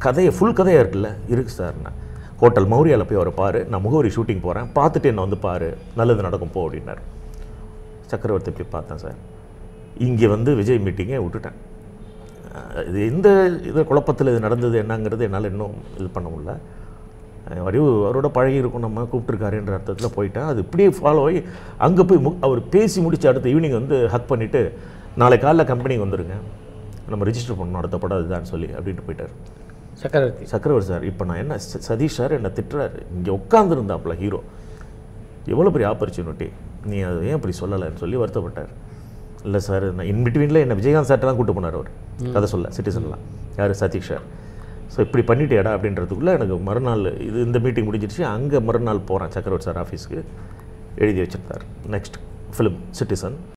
கதையை ஃபுல் கதையாக இருக்குல்ல இருக்கு சார் நான் ஹோட்டல் மௌரியாவில் போய் அவரை பாரு நான் முகவரி ஷூட்டிங் போகிறேன் பார்த்துட்டு என்னை வந்து பாரு நல்லது நடக்கும் போ அப்படின்னாரு சக்கரவர்த்தி போய் பார்த்தேன் சார் இங்கே வந்து விஜய் மீட்டிங்கை விட்டுட்டேன் அஹ் இது எந்த இது குழப்பத்தில் இது நடந்தது என்னங்கிறது என்னால் இன்னும் இது பண்ண முடியல அஹ் அறிவு அவரோட பழகி இருக்கும் நம்ம கூப்பிட்டுருக்காருன்ற அர்த்தத்தில் போயிட்டேன் அது இப்படியே ஃபாலோ ஆகி அங்கே போய் மு அவர் பேசி முடிச்சு அடுத்த ஈவினிங் வந்து ஹக் பண்ணிவிட்டு நாளை காலைல கம்பெனிக்கு வந்துருங்க நம்ம ரிஜிஸ்டர் பண்ணணும் அடுத்த படம் அதுதான் சொல்லி அப்படின்ட்டு போயிட்டார் சக்கரவர்த்தி சக்கரவர்த்தி சார் இப்போ நான் என்ன ச- சதீஷ் சார் என்னை திட்டுறாரு இங்கே உட்காந்துருந்தாப்புல ஹீரோ எவ்வளோ பெரிய ஆப்பர்ச்சுனிட்டி நீ அதை ஏன் இப்படி சொல்லலைன்னு சொல்லி வருத்தப்பட்டார் இல்லை சார் நான் இன் பிட்வீனில் என்ன விஜயகாந்த் சார்ட்ட தான் கூட்டு போனார் அவர் கதை சொல்ல சிட்டிசன்லாம் யார் சதீஷ் சார் ஸோ இப்படி பண்ணிட்டேடா அப்படின்றதுக்குள்ளே எனக்கு மறுநாள் இது இந்த மீட்டிங் முடிஞ்சிருச்சு அங்கே மறுநாள் போகிறேன் சக்கரவர்த்தி சார் ஆஃபீஸ்க்கு எழுதி வச்சிருந்தார் நெக்ஸ்ட் ஃபிலிம் சிட்டிசன்